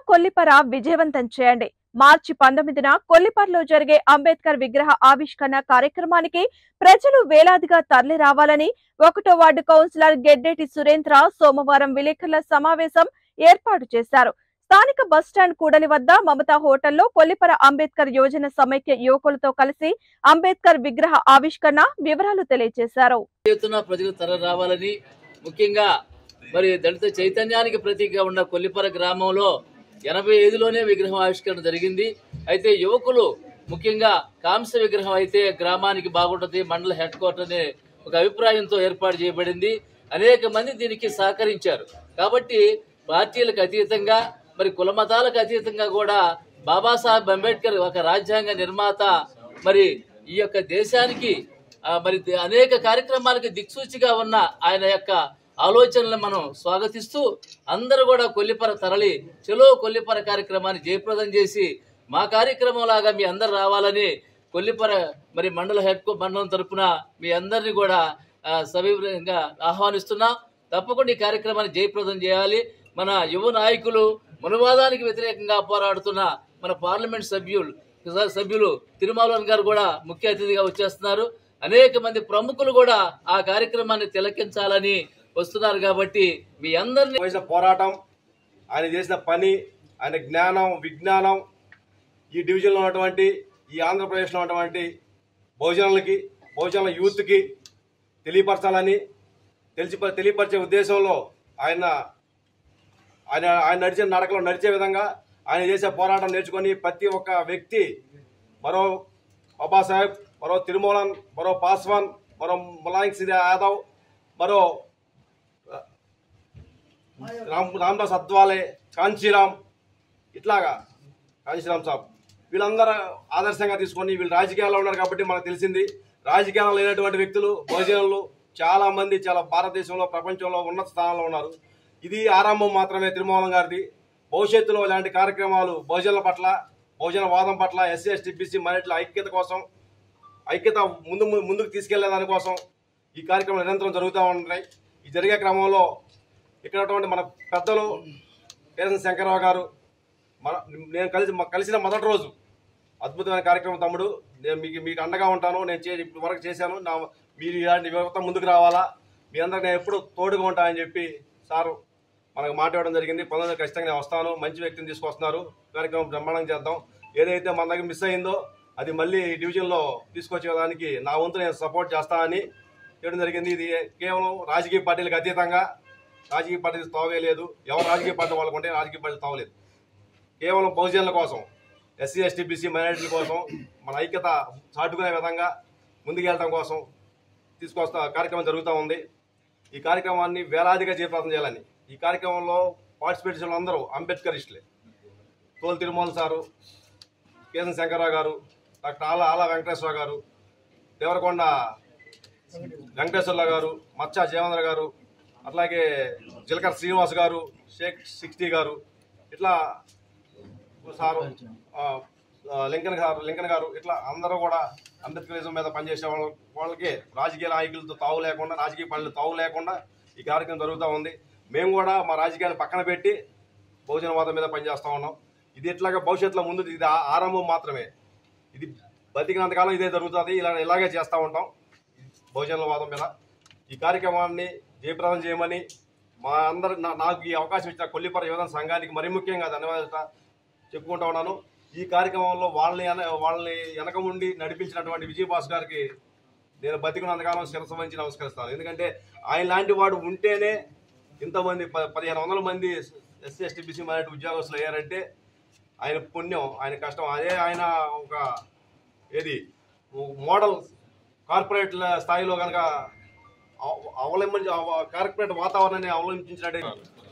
కొల్లిపర విజయవంతం చేయండి మార్చి పంతొమ్మిదిన కొల్లిపరలో జరిగే అంబేద్కర్ విగ్రహ ఆవిష్కరణ కార్యక్రమానికి ప్రజలు వేలాదిగా తరలి రావాలని ఒకటో వార్డు కౌన్సిలర్ గెడ్డేటి సురేంద్ర సోమవారం విలేకరుల సమావేశం ఏర్పాటు చేశారు స్థానిక బస్టాండ్ కూడలి వద్ద మమతా హోటల్లో కొల్లిపర అంబేద్కర్ యోజన సమైక్య యువకులతో కలిసి అంబేద్కర్ విగ్రహ ఆవిష్కరణ వివరాలు తెలియజేశారు ఎత్తున ప్రజలు తర రావాలని ముఖ్యంగా మరి దళిత చైతన్యానికి ప్రతీకగా ఉన్న కొల్లిపర గ్రామంలో ఎనభై ఐదులోనే విగ్రహం ఆవిష్కరణ జరిగింది అయితే యువకులు ముఖ్యంగా కాంస్య విగ్రహం అయితే గ్రామానికి బాగుంటుంది మండల హెడ్ క్వార్టర్ అనే ఒక అభిప్రాయంతో ఏర్పాటు చేయబడింది అనేక మంది దీనికి సహకరించారు కాబట్టి పార్టీలకు అతీతంగా మరి కుల మతాలకు అతీతంగా కూడా బాబాసాహెబ్ అంబేద్కర్ ఒక రాజ్యాంగ నిర్మాత మరి ఈ యొక్క దేశానికి ఆ, మరి దే- అనేక కార్యక్రమాలకు దిక్సూచిగా ఉన్న ఆయన యొక్క ఆలోచనలను మనం స్వాగతిస్తూ అందరూ కూడా కొల్లిపర తరలి చెలో కొల్లిపర కార్యక్రమాన్ని జయప్రదం చేసి మా కార్యక్రమం లాగా మీ అందరు రావాలని కొల్లిపర మరి మండల హెడ్ కో- మండలం తరపున మీ అందరినీ కూడా ఆ, సవివరంగా ఆహ్వానిస్తున్నాం తప్పకుండా ఈ కార్యక్రమాన్ని జయప్రదం చేయాలి మన యువ నాయకులు మనువాదానికి వ్యతిరేకంగా పోరాడుతున్న మన పార్లమెంట్ సభ్యులు సభ్యులు తిరుమలవన్ గారు కూడా ముఖ్య అతిథిగా వచ్చేస్తున్నారు అనేక మంది ప్రముఖులు కూడా ఆ కార్యక్రమాన్ని తిలకించాలని వస్తున్నారు కాబట్టి మీ అందరినీ చేసిన పోరాటం ఆయన చేసిన పని ఆయన జ్ఞానం విజ్ఞానం ఈ డివిజన్లో ఉన్నటువంటి ఈ ఆంధ్రప్రదేశ్లో ఉన్నటువంటి బహుజనులకి బహుజనుల యూత్కి తెలియపరచాలని తెలిసి తెలియపరిచే ఉద్దేశంలో ఆయన ఆయన ఆయన నడిచే నడకలో నడిచే విధంగా ఆయన చేసే పోరాటం నేర్చుకొని ప్రతి ఒక్క వ్యక్తి మరో బాబాసాహెబ్ మరో తిరుమలన్ మరో పాస్వాన్ మరో ములాయం సింగ్ యాదవ్ మరో రామ్ రామ్దాస్ అద్వాలే కాంచీరామ్ ఇట్లాగా కాంచీరామ్ సాబ్ వీళ్ళందరూ ఆదర్శంగా తీసుకొని వీళ్ళు రాజకీయాల్లో ఉన్నారు కాబట్టి మనకు తెలిసింది రాజకీయాల్లో లేనటువంటి వ్యక్తులు బహుజనులు చాలా మంది చాలా భారతదేశంలో ప్రపంచంలో ఉన్నత స్థానంలో ఉన్నారు ఇది ఆరంభం మాత్రమే తిరుమలం గారిది భవిష్యత్తులో ఇలాంటి కార్యక్రమాలు బహుజనుల పట్ల బహుజన వాదం పట్ల ఎస్సీ ఎస్టీ బీసీ మైనార్టీల ఐక్యత కోసం ఐక్యత ముందు ముందుకు తీసుకెళ్లే దానికోసం ఈ కార్యక్రమాలు నిరంతరం జరుగుతూ ఉంటాయి ఈ జరిగే క్రమంలో ఇక్కడ ఉన్నటువంటి మన పెద్దలు కేసన్ శంకరరావు గారు మన నేను కలిసి మ- కలిసిన మొదటి రోజు అద్భుతమైన కార్యక్రమం తమ్ముడు నేను మీకు మీకు అండగా ఉంటాను నేను చే ఇప్పటి వరకు చేశాను నా మీరు ఇలాంటి యువత ముందుకు రావాలా మీ అందరికి నేను ఎప్పుడు తోడుగా ఉంటానని చెప్పి సారు మనకు మాట ఇవ్వడం జరిగింది పంతొమ్మిది ఖచ్చితంగా నేను వస్తాను మంచి వ్యక్తిని తీసుకొస్తున్నారు కార్యక్రమం బ్రహ్మాండంగా చేద్దాం ఏదైతే మన దగ్గర మిస్ అయిందో అది మళ్ళీ ఈ డివిజన్లో తీసుకొచ్చేదానికి నా వంతు నేను సపోర్ట్ చేస్తానని చేయడం జరిగింది ఇది కేవలం రాజకీయ పార్టీలకు అతీతంగా రాజకీయ పార్టీ తావే లేదు ఎవరు రాజకీయ పార్టీ వాళ్ళకు ఉంటే రాజకీయ పార్టీ తావలేదు కేవలం బహుజనుల కోసం ఎస్సీ ఎస్టీ బీసీ మైనారిటీల కోసం మన ఐక్యత చాటుకునే విధంగా ముందుకెళ్ళడం కోసం తీసుకొస్తా కార్యక్రమం జరుగుతూ ఉంది ఈ కార్యక్రమాన్ని వేలాదిగా జయప్రదం చేయాలని ఈ కార్యక్రమంలో పార్టిసిపేట్ చేసిన అందరూ అంబేద్కరిస్టులే తోలు తిరుమల సారు కేసన్ శంకర్రావు గారు డాక్టర్ ఆల ఆల వెంకటేశ్వర గారు దేవరకొండ వెంకటేశ్వరరావు గారు మచ్చా జీవేంద్ర గారు అట్లాగే జిలకర్ శ్రీనివాస్ గారు షేక్ సిక్స్టీ గారు ఇట్లా సారు ఆ, ఆ, లింకన్ గారు లింకన్ గారు ఇట్లా అందరూ కూడా అంబేద్కరిజం మీద పనిచేసే వాళ్ళ వాళ్ళకి రాజకీయ నాయకులతో తావు లేకుండా రాజకీయ పనులు తావు లేకుండా ఈ కార్యక్రమం జరుగుతూ ఉంది మేము కూడా మా రాజకీయాలు పక్కన పెట్టి బహుజనవాదం మీద పనిచేస్తూ ఉన్నాం ఇది ఇట్లాగా భవిష్యత్తులో ముందు ఇది ఆ- ఆరంభం మాత్రమే ఇది బతికినంతకాలం ఇదే జరుగుతుంది ఇలా ఇలాగే చేస్తూ ఉంటాం బహుజనవాదం మీద ఈ కార్యక్రమాన్ని జయప్రదం చేయమని మా అందరి నా- నాకు ఈ అవకాశం ఇచ్చిన కొల్లిపర యువజన సంఘానికి మరీ ముఖ్యంగా ధన్యవాదాలు చెప్పుకుంటా ఉన్నాను ఈ కార్యక్రమంలో వాళ్ళని ఎన- వాళ్ళని వెనక ఉండి నడిపించినటువంటి విజయభాస్ గారికి నేను బతికినంతకాలం శిరస వంచి నమస్కరిస్తాను ఎందుకంటే ఆయన లాంటి వాడు ఉంటేనే ఇంతమంది ప- పదిహేను వందల మంది ఎస్సీ ఎస్టీ బీసీ మైనార్టీ ఉద్యోగస్తులు అయ్యారంటే ఆయన పుణ్యం ఆయన కష్టం అదే ఆయన ఒక ఏది మోడల్ కార్పొరేట్ స్థాయిలో కనుక అవ- అవలంబించి అవ- కార్పొరేట్ వాతావరణాన్ని అవలంబించినట్టే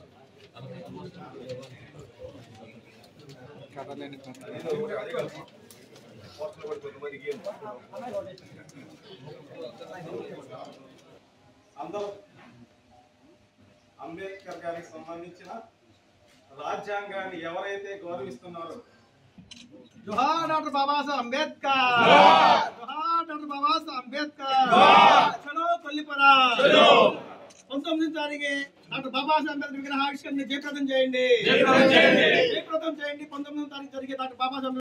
అందరూ అంబేద్కర్ గారికి సంబంధించిన రాజ్యాంగాన్ని ఎవరైతే గౌరవిస్తున్నారో జోహార్ డాక్టర్ బాబాసాహెబ్ అంబేద్కర్ జోహార్ డాక్టర్ బాబాసాహెబ్ అంబేద్కర్ చలో కొల్లిపరా పంతొమ్మిది తారీఖు డాక్టర్ బాబాసాహెబ్ అంబేద్కర్ విగ్రహావిష్కరణ జయప్రదం చేయండి జయప్రదం విజయవంతం చేయండి పంతొమ్మిదో తారీఖు జరిగే డాక్టర్ బాబాసాహెబ్